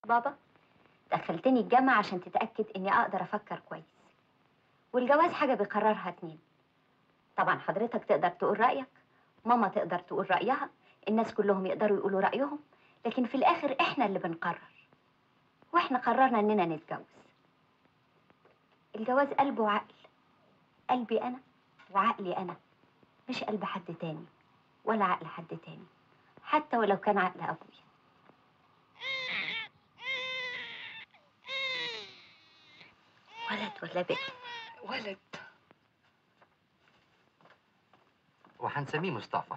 بابا دخلتني الجامعة عشان تتأكد إني أقدر أفكر كويس والجواز حاجة بيقررها اتنين طبعا حضرتك تقدر تقول رأيك ماما تقدر تقول رأيها الناس كلهم يقدروا يقولوا رأيهم لكن في الآخر إحنا اللي بنقرر وإحنا قررنا إننا نتجوز الجواز قلب وعقل قلبي أنا وعقلي أنا مش قلب حد تاني ولا عقل حد تاني حتى ولو كان عقل أبويا ولد ولا بنت ولد وهنسميه مصطفى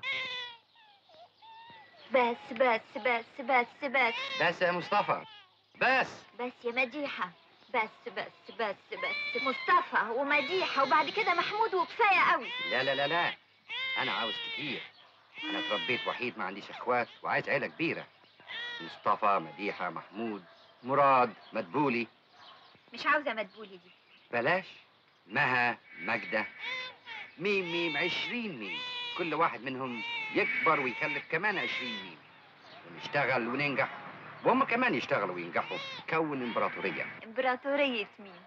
بس بس بس بس بس بس يا مصطفى بس بس يا مديحة بس بس بس بس مصطفى ومديحة وبعد كده محمود وكفاية قوي لا لا لا لا انا عاوز كتير انا اتربيت وحيد ما عنديش اخوات وعايز عيله كبيره مصطفى مديحه محمود مراد مدبولي مش عاوزة مدبولي دي بلاش مها مجدة ميم ميم عشرين ميم كل واحد منهم يكبر ويخلف كمان عشرين ميم ونشتغل وننجح وهم كمان يشتغلوا وينجحوا كون امبراطورية امبراطورية مين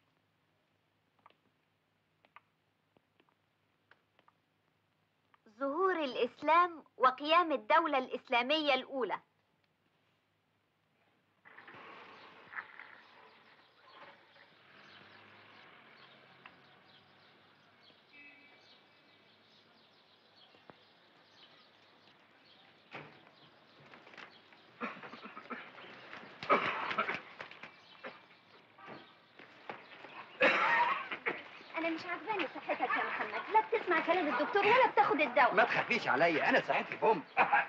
ظهور الإسلام وقيام الدولة الإسلامية الأولى أنا مش عاجباني صحتك يا محمد لا بتسمع كلام الدكتور ولا بتاخد الدواء ما تخافيش عليا انا صحتي بوم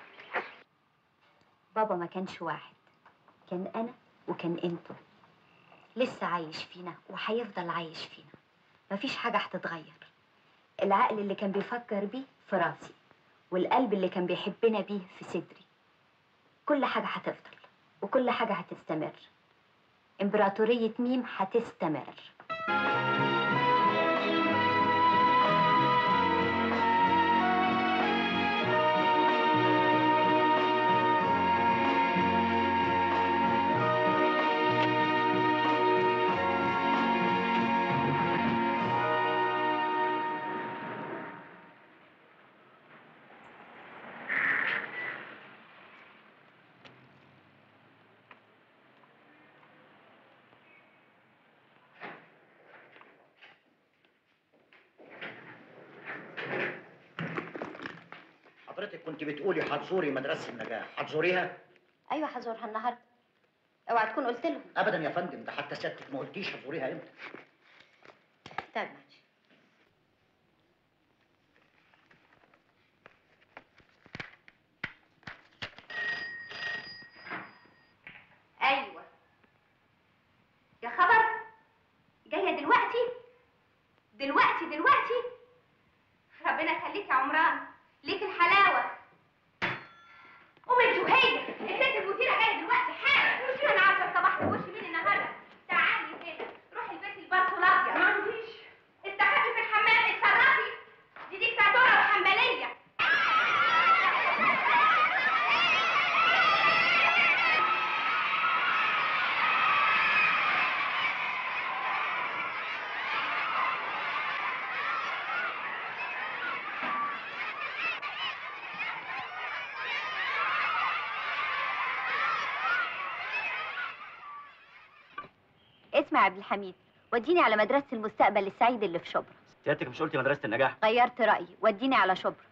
بابا ما كانش واحد كان أنا وكان أنتوا لسه عايش فينا وهيفضل عايش فينا مفيش حاجة هتتغير العقل اللي كان بيفكر بيه في راسي والقلب اللي كان بيحبنا بيه في صدري كل حاجة هتفضل وكل حاجة هتستمر إمبراطورية ميم هتستمر حضرتك كنت بتقولي هتزوري مدرسة النجاح هتزوريها؟ أيوة هزورها النهاردة اوعى تكون قلت لهم أبدا يا فندم ده حتى سيادتك ما قلتيش هتزوريها إمتى طيب ماشي ايوه يا خبر جايه دلوقتي دلوقتي دلوقتي ربنا يخليك يا عمران ليك الحلاوه قومي انت وهي الست المديره جايه دلوقتي حالا انا عارفه الصباح تخش مين النهارده تعالي هنا روحي البسي البارت الابيض ما عنديش استخبي في الحمام اتصرفي دي ديكتاتوره وحنبليه اسمع يا عبد الحميد وديني على مدرسة المستقبل السعيد اللي في شبرا سيادتك مش قلتي مدرسة النجاح غيرت رأيي وديني على شبرا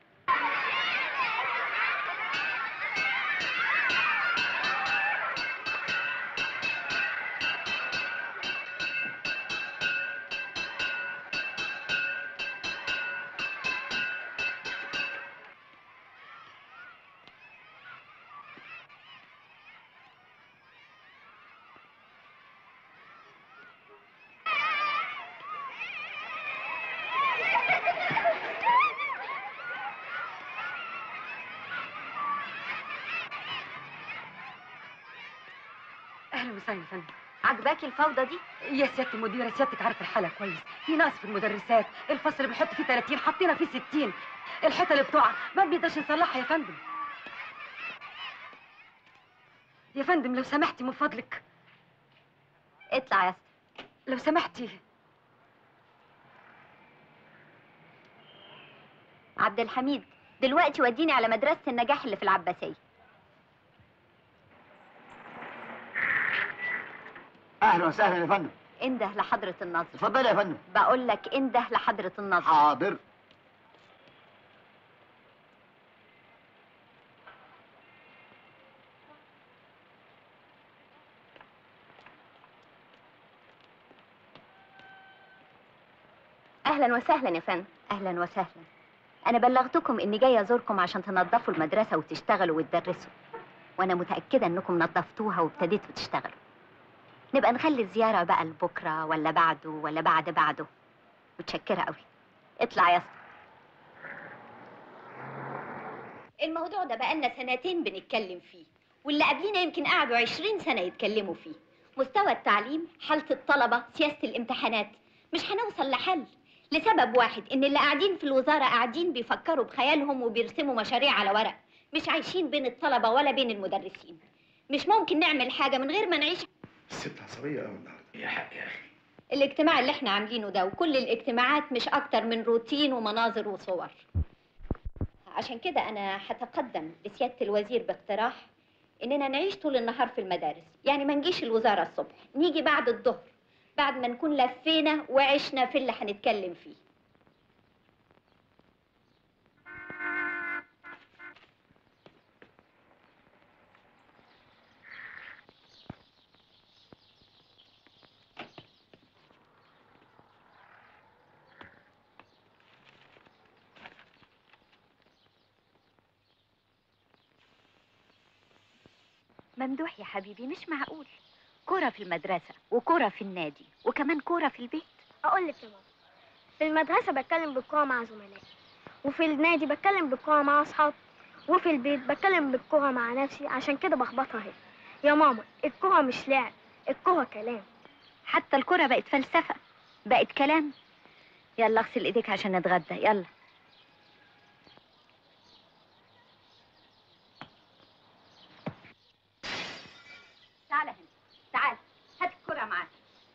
اهلا وسهلا يا فندم عجباكي الفوضى دي يا سياده المديره سيادتك عارفه الحاله كويس في نقص في المدرسات الفصل اللي بنحط فيه 30 حطينا فيه 60 الحيطه اللي بتقع ما بنقدرش نصلحها يا فندم يا فندم لو سمحتي من فضلك اطلع يا اسطى لو سمحتي عبد الحميد دلوقتي وديني على مدرسة النجاح اللي في العباسية اهلا وسهلا يا فندم انده لحضرة الناظر اتفضلي يا فندم بقول لك انده لحضرة الناظر حاضر اهلا وسهلا يا فندم اهلا وسهلا انا بلغتكم اني جايه ازوركم عشان تنظفوا المدرسه وتشتغلوا وتدرسوا وانا متاكده انكم نظفتوها وابتديتوا تشتغلوا نبقى نخلي الزياره بقى لبكره ولا بعده ولا بعد بعده متشكره قوي اطلع يا اسطى الموضوع ده بقالنا سنتين بنتكلم فيه واللي قبلينا يمكن قعدوا عشرين سنة يتكلموا فيه مستوى التعليم حالة الطلبة سياسة الامتحانات مش هنوصل لحل لسبب واحد ان اللي قاعدين في الوزارة قاعدين بيفكروا بخيالهم وبيرسموا مشاريع على ورق مش عايشين بين الطلبة ولا بين المدرسين مش ممكن نعمل حاجة من غير ما نعيش الست عصبية قوي النهارده يا حق يا اخي الاجتماع اللي احنا عاملينه ده وكل الاجتماعات مش اكتر من روتين ومناظر وصور عشان كده انا هتقدم لسيادة الوزير باقتراح اننا نعيش طول النهار في المدارس يعني ما نجيش الوزارة الصبح نيجي بعد الظهر بعد ما نكون لفينا وعشنا في اللي هنتكلم فيه ممدوح يا حبيبي مش معقول كرة في المدرسة وكرة في النادي وكمان كرة في البيت اقول لك يا ماما في المدرسه بتكلم بالكوره مع زملائي وفي النادي بتكلم بالكوره مع اصحابي وفي البيت بتكلم بالكوره مع نفسي عشان كده بخبطها هنا يا ماما الكوره مش لعب الكوره كلام حتى الكرة بقت فلسفة بقت كلام يلا اغسل ايديك عشان نتغدى يلا تعال هنا تعال هات الكرة معاك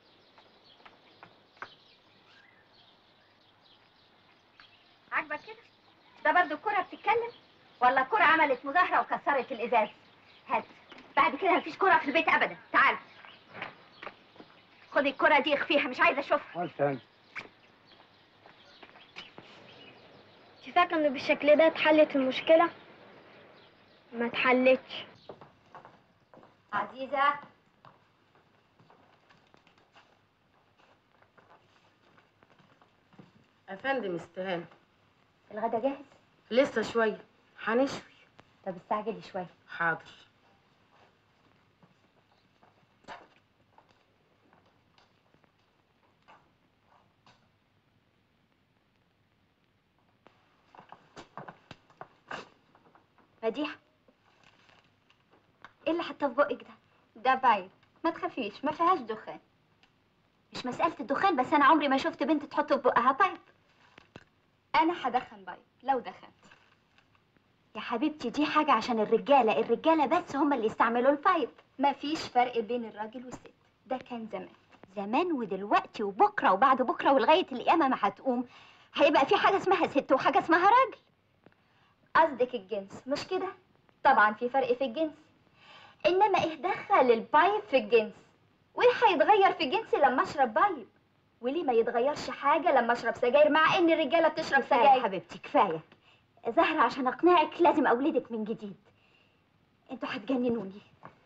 عاجبك كده ده برضو الكرة بتتكلم ولا الكرة عملت مظاهرة وكسرت الإزاز هات بعد كده مفيش كرة في البيت أبدا تعال خدي الكرة دي اخفيها مش عايزة أشوفها عارفة انت فاكره ان بالشكل ده اتحلت المشكله ما اتحلتش عزيزة افندم استهانة الغدا جاهز لسه شوية هنشوي طب استعجلي شوية حاضر مديحة ايه اللي حاطاه في بقك ده؟ ده بايب ما تخافيش ما فيهاش دخان مش مسألة الدخان بس أنا عمري ما شفت بنت تحط في بقها بايب أنا هدخن بايب لو دخنت يا حبيبتي دي حاجة عشان الرجالة الرجالة بس هم اللي يستعملوا البايب مفيش فرق بين الراجل والست ده كان زمان زمان ودلوقتي وبكرة وبعد بكرة ولغاية القيامة ما هتقوم هيبقى في حاجة اسمها ست وحاجة اسمها راجل قصدك الجنس مش كده؟ طبعا في فرق في الجنس انما ايه دخل البايب في الجنس وايه هيتغير في الجنس لما اشرب بايب وليه ما يتغيرش حاجه لما اشرب سجاير مع ان الرجاله بتشرب سجاير حبيبتي كفايه زهرة عشان اقنعك لازم اولدك من جديد انتوا هتجننوني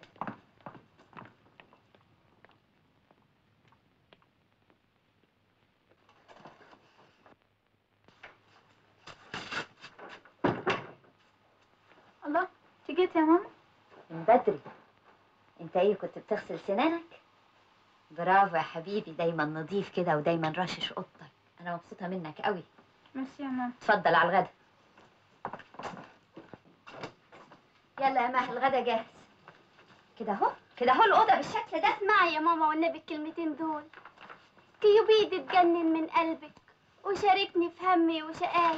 الله انت جيت يا ماما من بدري انت ايه كنت بتغسل سنانك برافو يا حبيبي دايما نظيف كده ودايما رشش اوضتك انا مبسوطه منك قوي ميرسي يا ماما اتفضل على الغدا يلا يا مها الغدا جاهز كده اهو كده اهو الاوضه بالشكل ده اسمعي يا ماما والنبي الكلمتين دول كيوبيد اتجنن من قلبك وشاركني في همي وشقايا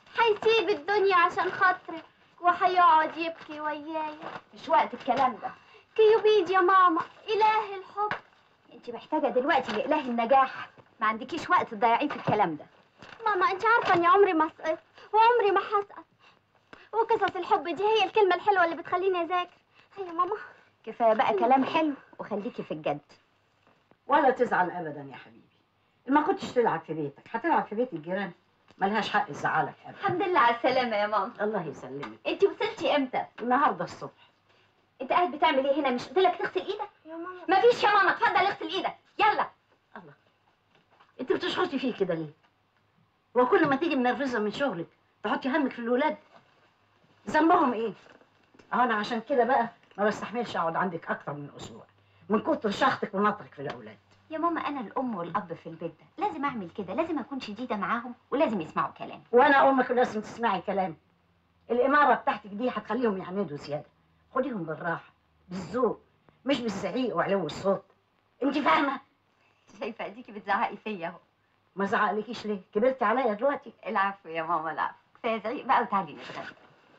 هيسيب الدنيا عشان خاطرك وهيقعد يبكي ويايا مش وقت الكلام ده كيوبيد يا ماما إله الحب انت محتاجه دلوقتي لاله النجاح ما عندكيش وقت تضيعيه في الكلام ده ماما انت عارفة اني عمري ما سقطت وعمري ما هسقط وقصص الحب دي هي الكلمة الحلوة اللي بتخليني اذاكر هيا ماما كفايه بقى كلام حلو وخليكي في الجد ولا تزعل ابدا يا حبيبي ما كنتش تلعب في بيتك هتلعب في بيت الجيران ملهاش حق تزعلك ابدا الحمد لله على السلامه يا ماما الله يسلمك انت وصلتي امتى النهارده الصبح انت قاعد بتعمل ايه هنا مش قلت لك تغسل ايدك يا ماما مفيش يا ماما اتفضل اغسل ايدك يلا انت بتشخطي فيه كده ليه وكل ما تيجي منرفزه من شغلك تحطي همك في الولاد ذنبهم ايه اهو انا عشان كده بقى ما بستحملش اقعد عندك اكتر من اسبوع من كتر شخطك ونطرك في الاولاد يا ماما انا الام والاب في البيت ده لازم اعمل كده لازم اكون شديده معاهم ولازم يسمعوا كلامي وانا امك لازم تسمعي كلامي الاماره بتاعتك دي هتخليهم يعندوا زياده خديهم بالراحه بالذوق مش بالزعيق وعلو الصوت انت فاهمه شايفه اديكي بتزعقي فيا اهو ما زعقلكيش ليه كبرتي عليا دلوقتي العفو يا ماما العفو كفايه زعيق بقى وتعالي نتغدى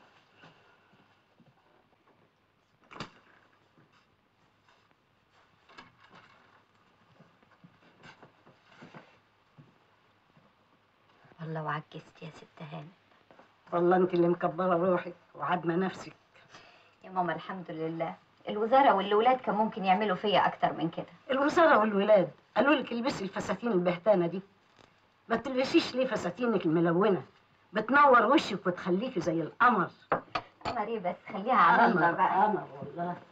والله وعجزت يا ست هانم والله انت اللي مكبره روحك وعدمه نفسك يا ماما الحمد لله الوزاره والولاد كان ممكن يعملوا فيا اكتر من كده الوزاره والولاد قالوا لك البسي الفساتين البهتانه دي ما تلبسيش ليه فساتينك الملونه بتنور وشك وتخليكي زي القمر قمر ايه بس خليها على الله قمر بقى قمر والله